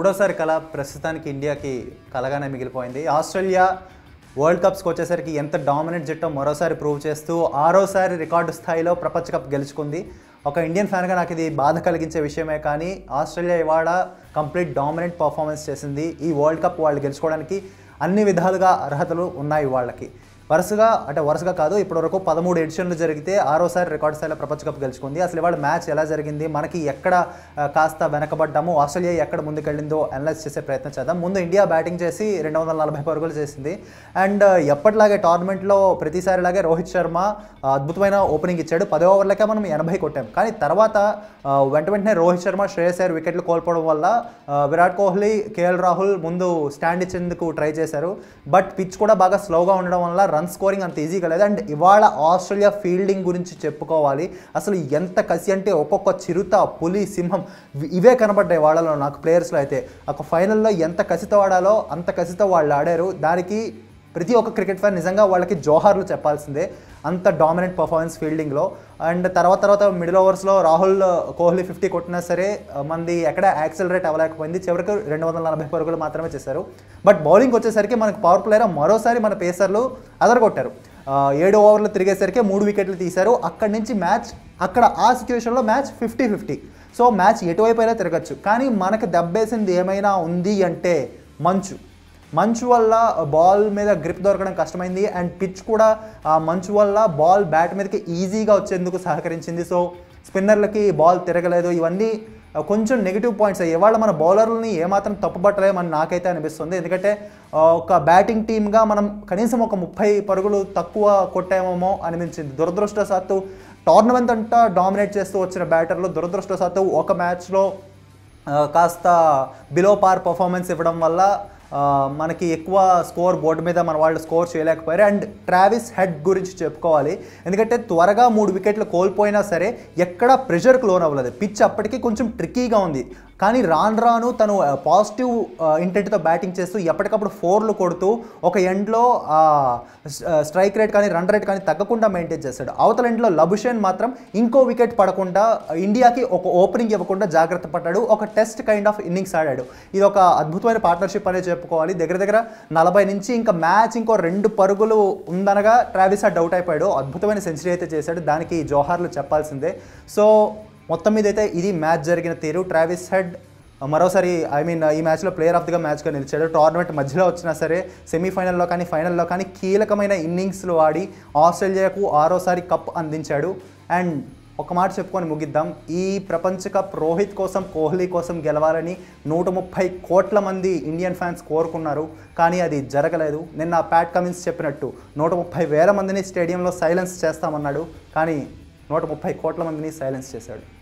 మూడోసారి కళ ప్రస్తుతానికి ఇండియాకి కలగానే మిగిలిపోయింది ఆస్ట్రేలియా వరల్డ్ కప్స్కి వచ్చేసరికి ఎంత డామినేట్ జట్టో మరోసారి ప్రూవ్ చేస్తూ ఆరోసారి రికార్డు స్థాయిలో ప్రపంచ కప్ గెలుచుకుంది ఒక ఇండియన్ ఫ్యాన్గా నాకు ఇది బాధ కలిగించే విషయమే కానీ ఆస్ట్రేలియా ఇవాళ కంప్లీట్ డామినెంట్ పర్ఫార్మెన్స్ చేసింది ఈ వరల్డ్ కప్ వాళ్ళు గెలుచుకోవడానికి అన్ని విధాలుగా అర్హతలు ఉన్నాయి వాళ్ళకి వరుసగా అంటే వరుసగా కాదు ఇప్పటివరకు పదమూడు ఎడిషన్లు జరిగితే ఆరోసారి రికార్డ్ స్థాయిలో ప్రపంచ కప్ గెలుచుకుంది అసలు ఇవాళ మ్యాచ్ ఎలా జరిగింది మనకి ఎక్కడ ఆ, కాస్త వెనకబడ్డాము ఆస్ట్రేలియా ఎక్కడ ముందుకెళ్ళిందో అనలైజ్ చేసే ప్రయత్నం చేద్దాం ముందు ఇండియా బ్యాటింగ్ చేసి రెండు వందల నలభై పరుగులు చేసింది అండ్ ఎప్పటిలాగే టోర్నమెంట్లో ప్రతిసారిలాగే రోహిత్ శర్మ ఆ, అద్భుతమైన ఓపెనింగ్ ఇచ్చాడు పదో ఓవర్లకే మనం ఎనభై కొట్టాం కానీ తర్వాత ఆ, వెంట వెంటనే రోహిత్ శర్మ శ్రేయస్ అయ్యర్ వికెట్లు కోల్పోవడం వల్ల ఆ, విరాట్ కోహ్లీ కేఎల్ రాహుల్ ముందు స్టాండ్ ఇచ్చేందుకు ట్రై చేశారు బట్ పిచ్ కూడా బాగా స్లోగా ఉండడం వల్ల రన్ స్కోరింగ్ అంత ఈజీగా లేదు అండ్ ఇవాళ ఆస్ట్రేలియా ఫీల్డింగ్ గురించి చెప్పుకోవాలి అసలు ఎంత కసి అంటే ఒక్కొక్క చిరుత పులి సింహం ఇవి- ఇవే కనబడ్డాయి వాళ్ళలో నాకు ప్లేయర్స్లో అయితే ఒక ఫైనల్లో ఎంత కసితో ఆడాలో అంత కసితో వాళ్ళు ఆడారు దానికి ప్రతి ఒక్క క్రికెట్ ఫ్యాన్ నిజంగా వాళ్ళకి జోహార్లు చెప్పాల్సిందే అంత డామినెంట్ పర్ఫార్మెన్స్ ఫీల్డింగ్లో అండ్ తర్వాత తర్వాత మిడిల్ ఓవర్స్లో రాహుల్ కోహ్లీ ఫిఫ్టీ కొట్టినా సరే మంది ఎక్కడ యాక్సిలరేట్ అవ్వలేకపోయింది చివరికి రెండు వందల నలభై పరుగులు మాత్రమే చేశారు బట్ బౌలింగ్ వచ్చేసరికి మనకు పవర్ ప్లేయర్ మరోసారి మన పేసర్లు అదరగొట్టారు ఆ, ఏడు ఓవర్లు తిరిగేసరికి మూడు వికెట్లు తీశారు అక్కడి నుంచి మ్యాచ్ అక్కడ ఆ సిచ్యువేషన్లో match fifty fifty so match ఎటువైపు అయినా తిరగచ్చు కానీ మనకు దెబ్బేసింది ఏమైనా ఉంది అంటే మంచు మంచు వల్ల బాల్ మీద గ్రిప్ దొరకడం కష్టమైంది అండ్ పిచ్ కూడా ఆ మంచు వల్ల బాల్ బ్యాట్ మీదకి ఈజీగా వచ్చేందుకు సహకరించింది సో స్పిన్నర్లకి బాల్ తిరగలేదు ఇవన్నీ ఆ, కొంచెం నెగిటివ్ పాయింట్స్ ఇవాళ మన బౌలర్లని ఏమాత్రం తప్పుపట్టలేమని నాకైతే అనిపిస్తుంది ఎందుకంటే ఆ, ఒక బ్యాటింగ్ టీమ్గా మనం కనీసం ఒక ముప్పై పరుగులు తక్కువ కొట్టామేమో అనిపించింది దురదృష్టవశాత్తు టోర్నమెంట్ అంతా డామినేట్ చేస్తూ వచ్చిన బ్యాటర్లు దురదృష్టవశాత్తు ఒక మ్యాచ్లో ఆ, కాస్త బిలో పార్ పర్ఫార్మెన్స్ ఇవ్వడం వల్ల ఆ, మనకి ఎక్కువ స్కోర్ బోర్డు మీద మన వాళ్ళు స్కోర్ చేయలేకపోయారు అండ్ ట్రావిస్ హెడ్ గురించి చెప్పుకోవాలి ఎందుకంటే త్వరగా మూడు వికెట్లు కోల్పోయినా సరే ఎక్కడ ప్రెషర్కి లోన్ అవ్వలేదు పిచ్ అప్పటికి కొంచెం ట్రిక్కీగా ఉంది కానీ రాను రాను తను పాజిటివ్ ఇంటెంట్తో బ్యాటింగ్ చేస్తూ ఎప్పటికప్పుడు ఫోర్లు కొడుతూ ఒక ఎండ్లో స్ట్రైక్ రేట్ కానీ రన్ రేట్ కానీ తగ్గకుండా మెయింటైన్ చేస్తాడు అవతల ఎండ్లో లబుషేన్ మాత్రం ఇంకో వికెట్ పడకుండా ఇండియాకి ఒక ఓపెనింగ్ ఇవ్వకుండా జాగ్రత్త పడ్డాడు ఒక టెస్ట్ కైండ్ ఆఫ్ ఇన్నింగ్స్ ఆడాడు ఇది ఒక అద్భుతమైన పార్ట్నర్షిప్ అనేది చెప్పుకోవాలి దగ్గర దగ్గర నలభై నుంచి ఇంకా మ్యాచ్ ఇంకో రెండు పరుగులు ఉందనగా ట్రావిస్ ఆ డౌట్ అయిపోయాడు అద్భుతమైన సెంచరీ అయితే చేశాడు దానికి జోహార్లు చెప్పాల్సిందే సో మొత్తం మీద అయితే ఇది మ్యాచ్ జరిగిన తీరు ట్రావిస్ హెడ్ మరోసారి ఐ మీన్ ఈ మ్యాచ్లో ప్లేయర్ ఆఫ్ దిగా మ్యాచ్గా నిలిచాడు టోర్నమెంట్ మధ్యలో వచ్చినా సరే సెమీఫైనల్లో కానీ ఫైనల్లో కానీ కీలకమైన ఇన్నింగ్స్లు ఆడి ఆస్ట్రేలియాకు ఆరోసారి కప్ అందించాడు అండ్ ఒక మాట చెప్పుకొని ముగిద్దాం ఈ ప్రపంచ కప్ రోహిత్ కోసం కోహ్లీ కోసం గెలవాలని నూట ముప్పై కోట్ల మంది ఇండియన్ ఫ్యాన్స్ కోరుకున్నారు కానీ అది జరగలేదు నిన్న ప్యాట్ కమిన్స్ చెప్పినట్టు నూట ముప్పై వేల మందిని స్టేడియంలో సైలెన్స్ చేస్తామన్నాడు కానీ నూట ముప్పై కోట్ల మందిని సైలెన్స్ చేశాడు